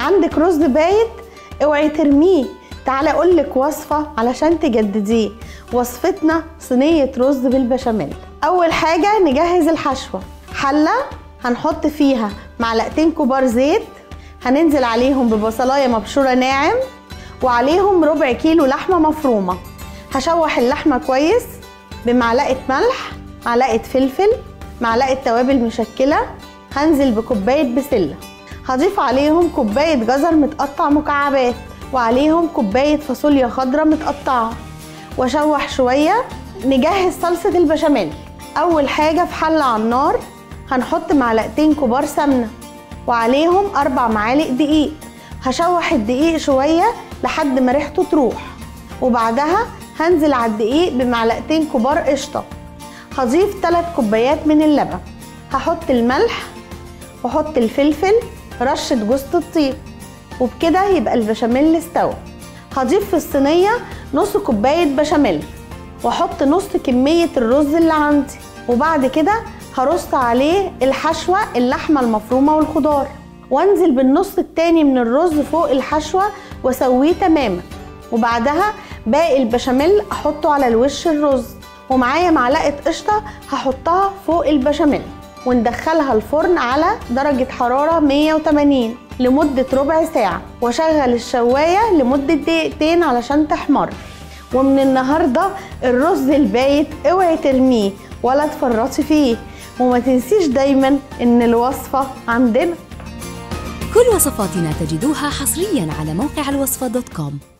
عندك رز بايت اوعي ترميه تعالى اقول لك وصفه علشان تجدديه وصفتنا صينيه رز بالبشاميل اول حاجه نجهز الحشوه حله هنحط فيها معلقتين كبار زيت هننزل عليهم ببصلايه مبشوره ناعم وعليهم ربع كيلو لحمه مفرومه هشوح اللحمه كويس بمعلقه ملح معلقه فلفل معلقه توابل مشكله هنزل بكوبايه بسله هضيف عليهم كوبايه جزر متقطع مكعبات وعليهم كوبايه فاصوليا خضراء متقطعه واشوح شويه نجهز صلصه البشاميل اول حاجه في حله على النار هنحط معلقتين كبار سمنه وعليهم اربع معالق دقيق هشوح الدقيق شويه لحد ما ريحته تروح وبعدها هنزل على الدقيق بمعلقتين كبار قشطه هضيف 3 كوبايات من اللبن هحط الملح واحط الفلفل رشه جوز الطيب وبكده يبقى البشاميل استوى هضيف في الصينيه نص كوبايه بشاميل واحط نص كميه الرز اللي عندي وبعد كده هرص عليه الحشوه اللحمه المفرومه والخضار وانزل بالنص التاني من الرز فوق الحشوه واسويه تماما وبعدها باقي البشاميل احطه على الوش الرز ومعايا معلقه قشطه هحطها فوق البشاميل وندخلها الفرن على درجة حرارة 180 لمدة ربع ساعة واشغل الشواية لمدة دقيقتين علشان تحمر ومن النهاردة الرز البايت اوعي ترميه ولا تفرطي فيه وما تنسيش دايما ان الوصفة عندنا كل وصفاتنا تجدوها حصريا على موقع الوصفة دوت كوم